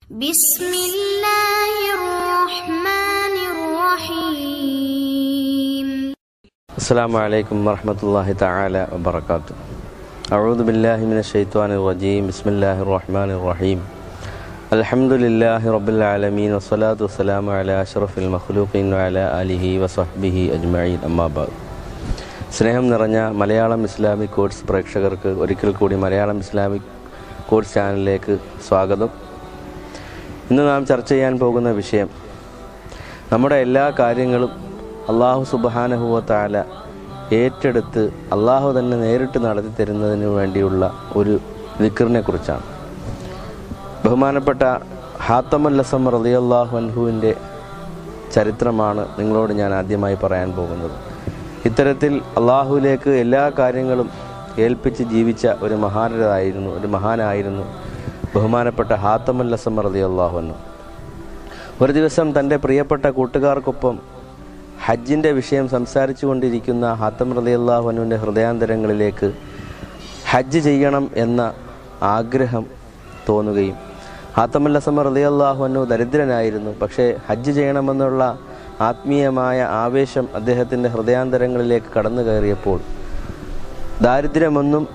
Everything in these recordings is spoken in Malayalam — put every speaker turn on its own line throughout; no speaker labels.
بسم الله الرحمن الرحيم
السلام عليكم ورحمة الله تعالى وبركاته أعوذ بالله من الشيطان الرجيم بسم الله الرحمن الرحيم الحمد لله رب العالمين والصلاة والسلام على أشرف المخلوقين وعلى آله وصحبه أجمعين أما بعد സ്നേഹം നിറഞ്ഞ മലയാളം ഇസ്ലാമിക് കോഴ്സ് പ്രേക്ഷകർക്ക് ഒരിക്കൽ കൂടി മലയാളം ഇസ്ലാമിക് കോഴ്സ് ചാനലിലേക്ക് സ്വാഗതം ഇന്ന് നാം ചർച്ച ചെയ്യാൻ പോകുന്ന വിഷയം നമ്മുടെ എല്ലാ കാര്യങ്ങളും അള്ളാഹു സുബാനഹുവത്താല ഏറ്റെടുത്ത് അള്ളാഹു തന്നെ നേരിട്ട് നടത്തി തരുന്നതിന് വേണ്ടിയുള്ള ഒരു ദിക്കറിനെ കുറിച്ചാണ് ബഹുമാനപ്പെട്ട ഹാത്തമല്ലസം റളിയല്ലാഹു അൻഹുവിൻ്റെ ചരിത്രമാണ് നിങ്ങളോട് ഞാൻ ആദ്യമായി പറയാൻ പോകുന്നത് ഇത്തരത്തിൽ അള്ളാഹുവിലേക്ക് എല്ലാ കാര്യങ്ങളും ഏൽപ്പിച്ച് ജീവിച്ച ഒരു മഹാനരായിരുന്നു ഒരു മഹാനായിരുന്നു ബഹുമാനപ്പെട്ട ഹാത്തമല്ലസം റളിയല്ലാഹു അൻഹു ഒരു ദിവസം തൻ്റെ പ്രിയപ്പെട്ട കൂട്ടുകാർക്കൊപ്പം ഹജ്ജിൻ്റെ വിഷയം സംസാരിച്ചു കൊണ്ടിരിക്കുന്ന ഹാത്തം റളിയല്ലാഹുവിൻ്റെ ഹൃദയാന്തരങ്ങളിലേക്ക് ഹജ്ജ് ചെയ്യണം എന്ന ആഗ്രഹം തോന്നുകയും ഹാത്തമല്ലസമ റളിയല്ലാഹുവിനു ദരിദ്രനായിരുന്നു പക്ഷേ ഹജ്ജ് ചെയ്യണമെന്നുള്ള ആത്മീയമായ ആവേശം അദ്ദേഹത്തിൻ്റെ ഹൃദയാന്തരങ്ങളിലേക്ക് കടന്നു കയറിയപ്പോൾ ദാരിദ്ര്യമൊന്നും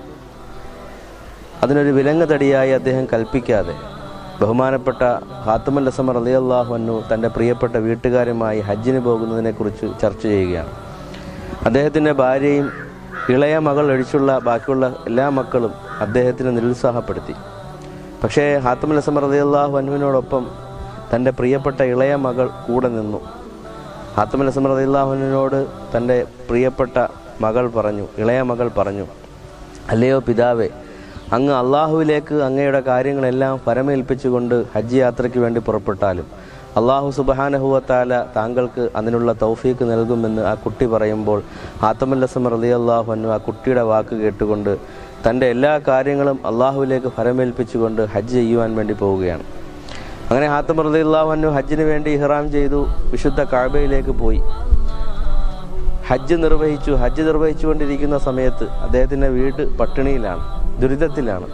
അതിനൊരു വിലങ്ങ് തടിയായി അദ്ദേഹം കൽപ്പിക്കാതെ ബഹുമാനപ്പെട്ട ഹാത്തമൽ അസമർ അലി അള്ളാഹുനു തൻ്റെ പ്രിയപ്പെട്ട വീട്ടുകാരുമായി ഹജ്ജിന് പോകുന്നതിനെക്കുറിച്ച് ചർച്ച ചെയ്യുകയാണ് അദ്ദേഹത്തിൻ്റെ ഭാര്യയും ഇളയ മകൾ ഒഴിച്ചുള്ള ബാക്കിയുള്ള എല്ലാ മക്കളും അദ്ദേഹത്തിനെ നിരുത്സാഹപ്പെടുത്തി പക്ഷേ ഹാത്തമൽ അസമർ അലി അള്ളാഹു അനുവിനോടൊപ്പം തൻ്റെ പ്രിയപ്പെട്ട ഇളയ മകൾ കൂടെ നിന്നു ഹാത്തമൽ അസമർ അലി അള്ളാഹുവിനോട് തൻ്റെ പ്രിയപ്പെട്ട മകൾ പറഞ്ഞു ഇളയ മകൾ പറഞ്ഞു അല്ലയോ പിതാവേ അങ്ങ് അള്ളാഹുവിലേക്ക് അങ്ങയുടെ കാര്യങ്ങളെല്ലാം പരമേൽപ്പിച്ചുകൊണ്ട് ഹജ്ജ് യാത്രയ്ക്ക് വേണ്ടി പുറപ്പെട്ടാലും അള്ളാഹു സുബഹാനഹുവത്താല താങ്കൾക്ക് അതിനുള്ള തൗഫീക്ക് നൽകുമെന്ന് ആ കുട്ടി പറയുമ്പോൾ ആത്തമല്ലസം റലി അള്ളാഹു അന്നു ആ കുട്ടിയുടെ വാക്ക് കേട്ടുകൊണ്ട് തൻ്റെ എല്ലാ കാര്യങ്ങളും അള്ളാഹുവിലേക്ക് ഫലമേൽപ്പിച്ചുകൊണ്ട് ഹജ്ജ് ചെയ്യുവാൻ വേണ്ടി പോവുകയാണ് അങ്ങനെ ഹാത്തം റലി അള്ളാഹു അന്നു ഹജ്ജിന് വേണ്ടി ഇഹ്റാം ചെയ്തു വിശുദ്ധ കാബയിലേക്ക് പോയി ഹജ്ജ് നിർവഹിച്ചു ഹജ്ജ് നിർവഹിച്ചുകൊണ്ടിരിക്കുന്ന സമയത്ത് അദ്ദേഹത്തിൻ്റെ വീട് പട്ടിണിയിലാണ് ദുരിതത്തിലാണ്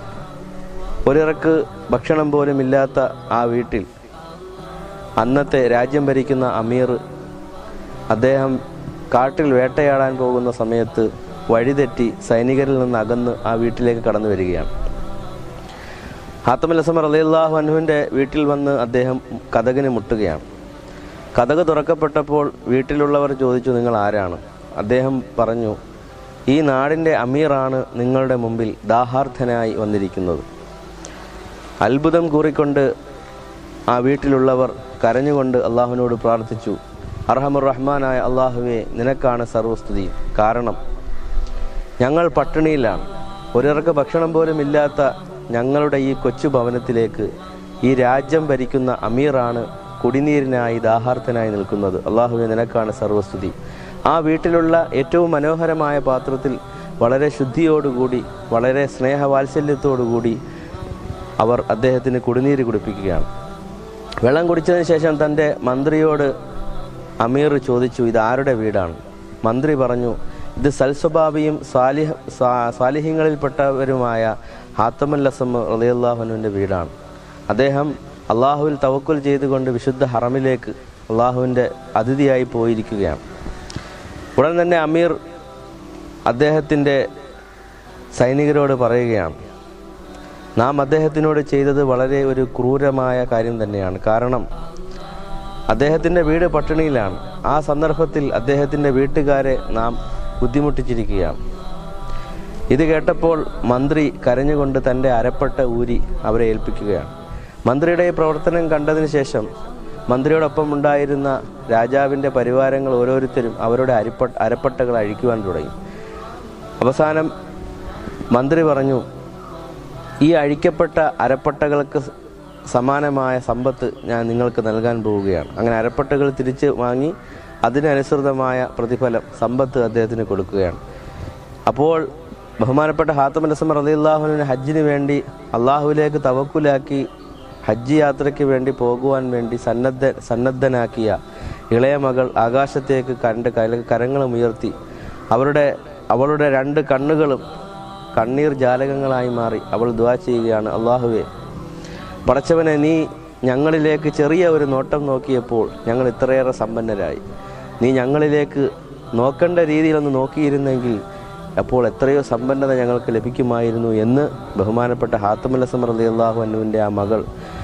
ഒരിറക്ക് ഭക്ഷണം പോലും ഇല്ലാത്ത ആ വീട്ടിൽ അന്നത്തെ രാജ്യം ഭരിക്കുന്ന അമീർ അദ്ദേഹം കാട്ടിൽ വേട്ടയാടാൻ പോകുന്ന സമയത്ത് വഴിതെറ്റി സൈനികരിൽ നിന്ന് അകന്ന് ആ വീട്ടിലേക്ക് കടന്നു വരികയാണ് ഹാത്തമലസമർ അലിയല്ലാഹു അനുവിൻ്റെ വീട്ടിൽ വന്ന് അദ്ദേഹം കഥകിന് മുട്ടുകയാണ് കഥക് തുറക്കപ്പെട്ടപ്പോൾ വീട്ടിലുള്ളവർ ചോദിച്ചു നിങ്ങൾ ആരാണ് അദ്ദേഹം പറഞ്ഞു ഈ നാടിൻ്റെ അമീറാണ് നിങ്ങളുടെ മുമ്പിൽ ദാഹാർത്ഥനായി വന്നിരിക്കുന്നത് അത്ഭുതം കൂറിക്കൊണ്ട് ആ വീട്ടിലുള്ളവർ കരഞ്ഞുകൊണ്ട് അള്ളാഹുവിനോട് പ്രാർത്ഥിച്ചു അർഹമുർ റഹ്മാനായ അള്ളാഹുവെ നിനക്കാണ് സർവസ്തുതി കാരണം ഞങ്ങൾ പട്ടിണിയിലാണ് ഒരിറക്ക് ഭക്ഷണം പോലും ഇല്ലാത്ത ഞങ്ങളുടെ ഈ കൊച്ചു ഭവനത്തിലേക്ക് ഈ രാജ്യം ഭരിക്കുന്ന അമീറാണ് കുടിനീരിനായി ദാഹാർത്ഥനായി നിൽക്കുന്നത് അള്ളാഹുവെ നിനക്കാണ് സർവസ്തുതി ആ വീട്ടിലുള്ള ഏറ്റവും മനോഹരമായ പാത്രത്തിൽ വളരെ ശുദ്ധിയോടുകൂടി വളരെ സ്നേഹവാത്സല്യത്തോടുകൂടി അവർ അദ്ദേഹത്തിന് കുടിനീര് കുടിപ്പിക്കുകയാണ് വെള്ളം കുടിച്ചതിന് ശേഷം തൻ്റെ മന്ത്രിയോട് അമീർ ചോദിച്ചു ഇത് ആരുടെ വീടാണ് മന്ത്രി പറഞ്ഞു ഇത് സൽസ്വഭാവിയും സാലിഹ സാലിഹ്യങ്ങളിൽപ്പെട്ടവരുമായ ഹാത്തമുല്ലസം റളിയല്ലാഹുവിൻ്റെ വീടാണ് അദ്ദേഹം അള്ളാഹുവിൽ തവക്കുൽ ചെയ്തുകൊണ്ട് വിശുദ്ധ ഹറമിലേക്ക് അള്ളാഹുവിൻ്റെ അതിഥിയായി പോയിരിക്കുകയാണ് ഉടൻ തന്നെ അമീർ അദ്ദേഹത്തിൻ്റെ സൈനികരോട് പറയുകയാണ് നാം അദ്ദേഹത്തിനോട് ചെയ്തത് വളരെ ഒരു ക്രൂരമായ കാര്യം തന്നെയാണ് കാരണം അദ്ദേഹത്തിൻ്റെ വീട് പട്ടിണിയിലാണ് ആ സന്ദർഭത്തിൽ അദ്ദേഹത്തിൻ്റെ വീട്ടുകാരെ നാം ബുദ്ധിമുട്ടിച്ചിരിക്കുകയാണ് ഇത് കേട്ടപ്പോൾ മന്ത്രി കരഞ്ഞുകൊണ്ട് തൻ്റെ അരപ്പട്ട ഊരി അവരെ ഏൽപ്പിക്കുകയാണ് മന്ത്രിയുടെ ഈ പ്രവർത്തനം കണ്ടതിന് ശേഷം മന്ത്രിയോടൊപ്പം ഉണ്ടായിരുന്ന രാജാവിൻ്റെ പരിവാരങ്ങൾ ഓരോരുത്തരും അവരുടെ അരിപ്പ അരപ്പട്ടകൾ അഴിക്കുവാൻ തുടങ്ങി അവസാനം മന്ത്രി പറഞ്ഞു ഈ അഴിക്കപ്പെട്ട അരപ്പട്ടകൾക്ക് സമാനമായ സമ്പത്ത് ഞാൻ നിങ്ങൾക്ക് നൽകാൻ പോവുകയാണ് അങ്ങനെ അരപ്പട്ടകൾ തിരിച്ച് വാങ്ങി അതിനനുസൃതമായ പ്രതിഫലം സമ്പത്ത് അദ്ദേഹത്തിന് കൊടുക്കുകയാണ് അപ്പോൾ ബഹുമാനപ്പെട്ട ഹാത്തം അലസം റലിള്ളാഹുവിന് ഹജ്ജിന് വേണ്ടി അള്ളാഹുവിലേക്ക് തവക്കുലാക്കി ഹജ്ജ് യാത്രയ്ക്ക് വേണ്ടി പോകുവാൻ വേണ്ടി സന്നദ്ധ സന്നദ്ധനാക്കിയ ഇളയ മകൾ ആകാശത്തേക്ക് കണ്ട് കര കരങ്ങളും ഉയർത്തി അവരുടെ അവളുടെ രണ്ട് കണ്ണുകളും കണ്ണീർ ജാലകങ്ങളായി മാറി അവൾ ദ്വാ ചെയ്യുകയാണ് അള്ളാഹുവേ പടച്ചവനെ നീ ഞങ്ങളിലേക്ക് ചെറിയ ഒരു നോട്ടം നോക്കിയപ്പോൾ ഞങ്ങൾ ഇത്രയേറെ സമ്പന്നരായി നീ ഞങ്ങളിലേക്ക് നോക്കേണ്ട രീതിയിലൊന്ന് നോക്കിയിരുന്നെങ്കിൽ അപ്പോൾ എത്രയോ സമ്പന്നത ഞങ്ങൾക്ക് ലഭിക്കുമായിരുന്നു എന്ന് ബഹുമാനപ്പെട്ട ഹാത്തമുല്ലസം റലി അള്ളാഹു അനുവിൻ്റെ ആ മകൾ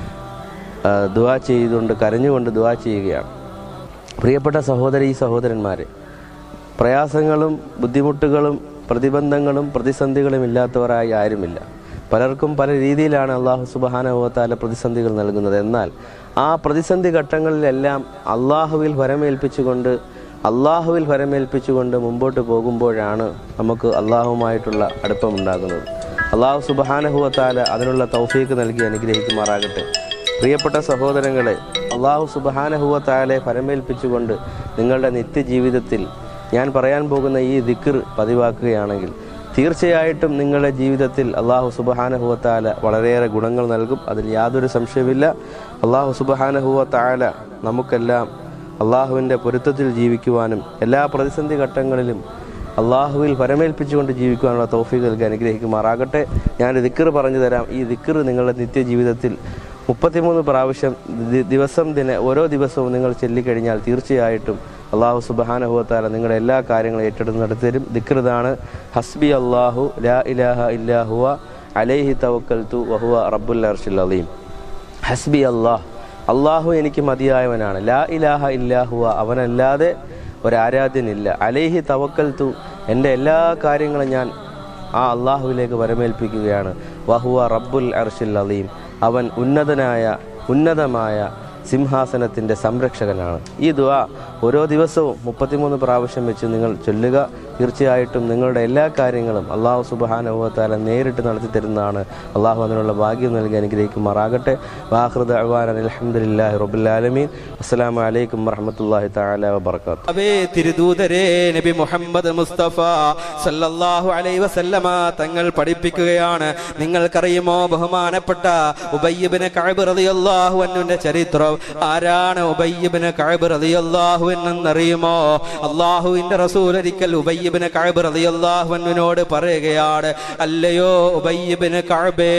ആ, ദുആ ചെയ്തുകൊണ്ട് കരഞ്ഞുകൊണ്ട് ദുആ ചെയ്യുകയാണ് പ്രിയപ്പെട്ട സഹോദരി സഹോദരന്മാരെ പ്രയാസങ്ങളും ബുദ്ധിമുട്ടുകളും പ്രതിബന്ധങ്ങളും പ്രതിസന്ധികളും ഇല്ലാത്തവരായി ആരുമില്ല പലർക്കും പല രീതിയിലാണ് അള്ളാഹു സുബാനുഭവത്താല പ്രതിസന്ധികൾ നൽകുന്നത് എന്നാൽ ആ പ്രതിസന്ധി ഘട്ടങ്ങളിലെല്ലാം അള്ളാഹുവിൽ വരമേൽപ്പിച്ചുകൊണ്ട് അള്ളാഹുവിൽ വരമേൽപ്പിച്ചുകൊണ്ട് മുമ്പോട്ട് പോകുമ്പോഴാണ് നമുക്ക് അള്ളാഹുമായിട്ടുള്ള അടുപ്പമുണ്ടാകുന്നത് അള്ളാഹു സുബാനഹുവത്താല അതിനുള്ള തൗഫീക്ക് നൽകി അനുഗ്രഹിക്കുമാറാകട്ടെ പ്രിയപ്പെട്ട സഹോദരങ്ങളെ അള്ളാഹു സുബഹാനഹുവത്താലെ ഫലമേൽപ്പിച്ചുകൊണ്ട് നിങ്ങളുടെ നിത്യജീവിതത്തിൽ ഞാൻ പറയാൻ പോകുന്ന ഈ ദിക്ർ പതിവാക്കുകയാണെങ്കിൽ തീർച്ചയായിട്ടും നിങ്ങളുടെ ജീവിതത്തിൽ അള്ളാഹു സുബഹാനഹുവത്താല വളരെയേറെ ഗുണങ്ങൾ നൽകും അതിൽ യാതൊരു സംശയമില്ല അള്ളാഹു സുബഹാനഹുവത്താല നമുക്കെല്ലാം അള്ളാഹുവിൻ്റെ പൊരുത്തത്തിൽ ജീവിക്കുവാനും എല്ലാ പ്രതിസന്ധി ഘട്ടങ്ങളിലും അള്ളാഹുവിൽ പരമേൽപ്പിച്ചുകൊണ്ട് ജീവിക്കുവാനുള്ള തൗഫീഖ് നൽകി അനുഗ്രഹിക്കുമാറാകട്ടെ ഞാൻ ദിക്കർ പറഞ്ഞു തരാം ഈ ദിക്കർ നിങ്ങളുടെ നിത്യജീവിതത്തിൽ മുപ്പത്തിമൂന്ന് പ്രാവശ്യം ദി- ദിവസം ദിന ഓരോ ദിവസവും നിങ്ങൾ ചൊല്ലിക്കഴിഞ്ഞാൽ തീർച്ചയായിട്ടും അള്ളാഹു സുബഹാനഹുവത്താല നിങ്ങളുടെ എല്ലാ കാര്യങ്ങളും ഏറ്റെടുത്ത് നടത്തരും ദിക്റുതാണ് ഹസ്ബി അള്ളാഹു ലാ ഇലാഹ ഇല്ലാഹുവ അലൈഹി തവക്കൽത്തു വഹുവ റബ്ബുൽ അർഷിൽ അലീം ഹസ്ബി അള്ളാഹ് അള്ളാഹു എനിക്ക് മതിയായവനാണ് ലാ ഇലാഹ ഇല്ലാഹുവ അവനല്ലാതെ ഒരാരാധ്യനില്ല അലേഹി തവക്കൽത്തു എൻ്റെ എല്ലാ കാര്യങ്ങളും ഞാൻ ആ അള്ളാഹുവിലേക്ക് വരമേൽപ്പിക്കുകയാണ് വഹുവ റബ്ബുൽ അർഷിൽ അലീം അവൻ ഉന്നതനായ ഉന്നതമായ സിംഹാസനത്തിൻ്റെ സംരക്ഷകനാണ് ഈ ദുആ ഓരോ ദിവസവും മുപ്പത്തിമൂന്ന് പ്രാവശ്യം വെച്ച് നിങ്ങൾ ചൊല്ലുക തീർച്ചയായിട്ടും നിങ്ങളുടെ എല്ലാ കാര്യങ്ങളും അള്ളാഹു സുബാനുഭവത്താല നേരിട്ട് നടത്തി തരുന്നതാണ് അള്ളാഹു അതിനുള്ള ഭാഗ്യം നൽകി അനുഗ്രഹിക്കുമാറാകട്ടെ വാഹൃദ അഹ്വാൻ അലഹമുല്ലാഹി റബുല്ലാലമീൻ അസ്സലാമു അലൈക്കും വറഹമത്തല്ലാഹി തആല വബർക്കാത്തു
അവേ തിരുദൂതരെ നബി മുഹമ്മദ് മുസ്തഫ സല്ലല്ലാഹു അലൈഹി വസല്ലമ തങ്ങൾ പഠിപ്പിക്കുകയാണ് നിങ്ങൾക്കറിയുമോ ബഹുമാനപ്പെട്ട ഉബയ്യബിന് കഅബ് റളിയല്ലാഹു അൻഹുവിന്റെ ചരിത്രം ആരാണ് ഉബയ്യബിന് കഅബ് റളിയല്ലാഹു എന്നറിയുമോ അള്ളാഹുവിന്റെ റസൂൽ ഒരിക്കൽ ഉബയ്യബിന് കഅബ് റളിയല്ലാഹു അൻഹുവിനോട് പറയുകയാണ് അല്ലയോ ഉബയ്യബിന് കഅബേ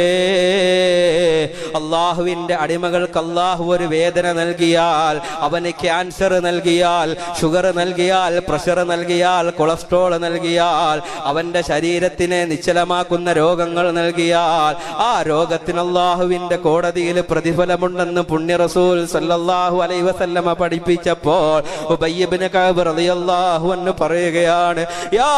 അള്ളാഹുവിന്റെ അടിമകൾക്ക് അള്ളാഹു ഒരു വേദന നൽകിയാൽ അവന് ക്യാൻസർ നൽകിയാൽ ഷുഗർ നൽകിയാൽ പ്രഷർ നൽകിയാൽ കൊളസ്ട്രോൾ നൽകിയാൽ അവന്റെ ശരീരത്തിനെ നിശ്ചലമാക്കുന്ന രോഗങ്ങൾ നൽകിയാൽ ആ രോഗത്തിന് അള്ളാഹുവിന്റെ കോടതിയിൽ പ്രതിഫലമുണ്ടെന്ന് പുണ്യ റസൂൽ സല്ലല്ലാഹു അലൈഹി വസല്ലമ പഠിപ്പിച്ചപ്പോൾ ഉബയ്യബിന് കഅബ് റളിയല്ലാഹു അൻഹു പറയുകയാണ് യാ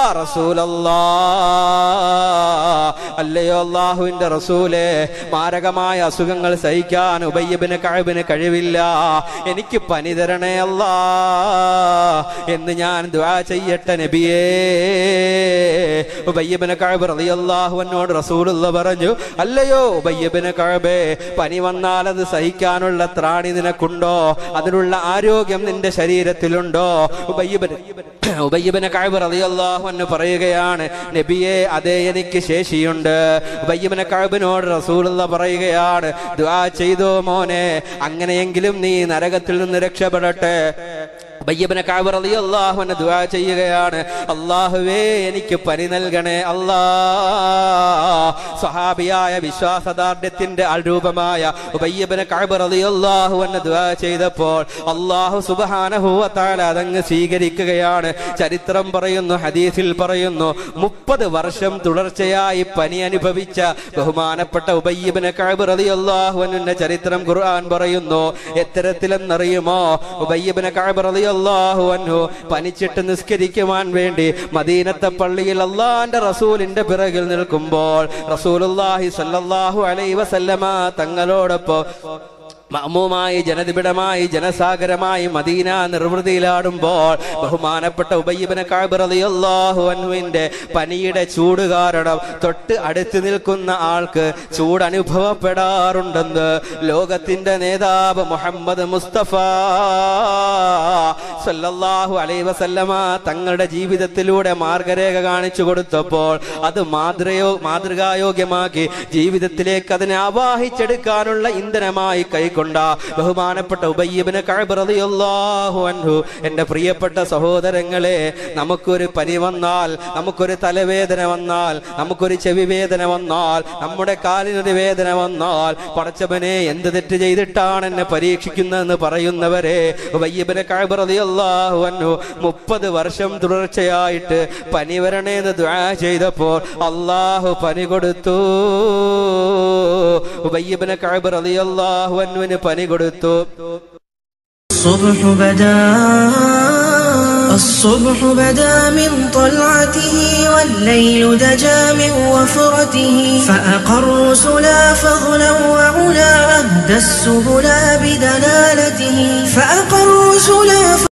റസൂലല്ലാഹ് അല്ലയോ അള്ളാഹുവിന്റെ റസൂലെ മാരകമായ അസുഖങ്ങൾ സഹിക്കാൻ ഉബയ്യബിന് കഴബിന് കഴിവില്ല എനിക്ക് പനി തരണേ അല്ലാ എന്ന് ഞാൻ ദ്വാ ചെയ്യട്ടെ നബിയേ ഉബയ്യബിന് കഴബ് റളിയല്ലാഹു എന്നോട് റസൂലുള്ള പറഞ്ഞു അല്ലയോ ഉബയ്യബിന് കഴബേ പനി വന്നാൽ അത് സഹിക്കാനുള്ള ത്രാണി നിനക്കുണ്ടോ അതിനുള്ള ആരോഗ്യം നിന്റെ ശരീരത്തിലുണ്ടോ ഉബയ്യബിന് ഉബയ്യബിന് കഴബ് റളിയല്ലാഹു അൻഹു പറയുകയാണ് നബിയെ അതേ എനിക്ക് ശേഷിയുണ്ട് ഉബയ്യബിന് കഴബിനോട് റസൂലുള്ള പറയുകയാണ് ദുആ ചെയ്തോ മോനെ അങ്ങനെയെങ്കിലും നീ നരകത്തിൽ നിന്ന് രക്ഷപ്പെടട്ടെ ഉബയ്യബിന് കഅബ് റളിയല്ലാഹു അൻഹു ദുആ ചെയ്യുകയാണ് അല്ലാഹുവേ എനിക്ക് പനി നൽകണേ അല്ലാ സ്വഹാബിയായ വിശ്വാസദാർഢ്യത്തിന്റെ അരൂപമായ ഉബയ്യബിന് കഅബ് റളിയല്ലാഹു അൻഹു ദുആ ചെയ്തപ്പോൾ അല്ലാഹു സുബ്ഹാനഹു വ തആല അതങ്ങ് സ്വീകരിക്കുകയാണ് ചരിത്രം പറയുന്നു ഹദീസിൽ പറയുന്നു മുപ്പത് വർഷം തുടർച്ചയായി പനി അനുഭവിച്ച ബഹുമാനപ്പെട്ട ഉബയ്യബിന് കഅബ് റളിയല്ലാഹു അൻഹുവിന്റെ ചരിത്രം ഖുർആൻ പറയുന്നു എത്തരത്തിലെന്നറിയുമോ ഉബയ്യബിന് കഅബ് റളിയല്ലാഹു അൻഹു പനിച്ചിട്ട് നിസ്കരിക്കുവാൻ വേണ്ടി മദീനത്തെ പള്ളിയിൽ അള്ളാന്റെ റസൂലിന്റെ പിറകിൽ നിൽക്കുമ്പോൾ റസൂലുള്ളാഹി സ്വല്ലല്ലാഹു അലൈഹി വസല്ലമ തങ്ങളോടൊപ്പം മഅമൂമായി ജനനിബിഡമായി ജനസാഗരമായി മദീന നിർവൃതിയിലാടുമ്പോൾ ബഹുമാനപ്പെട്ട ഉബയ്യബിന് കഅബ് റളിയല്ലാഹു അൻഹുവിന്റെ പനിയുടെ ചൂട് കാരണം തൊട്ട് അടുത്ത് നിൽക്കുന്ന ആൾക്ക് ചൂട് അനുഭവപ്പെടാറുണ്ടെന്ന് ലോകത്തിന്റെ നേതാവ് മുഹമ്മദ് മുസ്തഫ സല്ലല്ലാഹു അലൈഹി വസല്ലമ തങ്ങളുടെ ജീവിതത്തിലൂടെ മാർഗരേഖ കാണിച്ചു കൊടുത്തപ്പോൾ അത് മാതൃയോ മാതൃകായോഗ്യമാക്കി ജീവിതത്തിലേക്ക് അതിനെ ആവാഹിച്ചെടുക്കാനുള്ള ഇന്ധനമായി കൈക്കൊണ്ട ബഹുമാനപ്പെട്ട ഉബയ്യബിന് കഴബറിയാഹു അൻഹു എന്റെ പ്രിയപ്പെട്ട സഹോദരങ്ങളെ നമുക്കൊരു പനി വന്നാൽ നമുക്കൊരു തലവേദന വന്നാൽ നമുക്കൊരു ചെവി വേദന വന്നാൽ നമ്മുടെ കാലിനൊരു വേദന വന്നാൽ പടച്ചവനെ എന്ത് തെറ്റ് ചെയ്തിട്ടാണ് എന്നെ പരീക്ഷിക്കുന്നതെന്ന് പറയുന്നവരെ വയ്യബിന് കഴബറിയാഹു അൻഹു മുപ്പത് വർഷം തുടർച്ചയായിട്ട് പനി വരണേന്ന് ദ്വാ ചെയ്തപ്പോൾ അള്ളാഹു പനി കൊടുത്തു ഉബയ്യബിന് കഴബറിയാഹു അൻഹുവിന് പനി കൊടുത്തു
الصبح بدا الصبح بدا من طلعته والليل دجا من وفرته فأقر سلا فضلا وعلا أهدى السبلا بدلالته فأقر سلا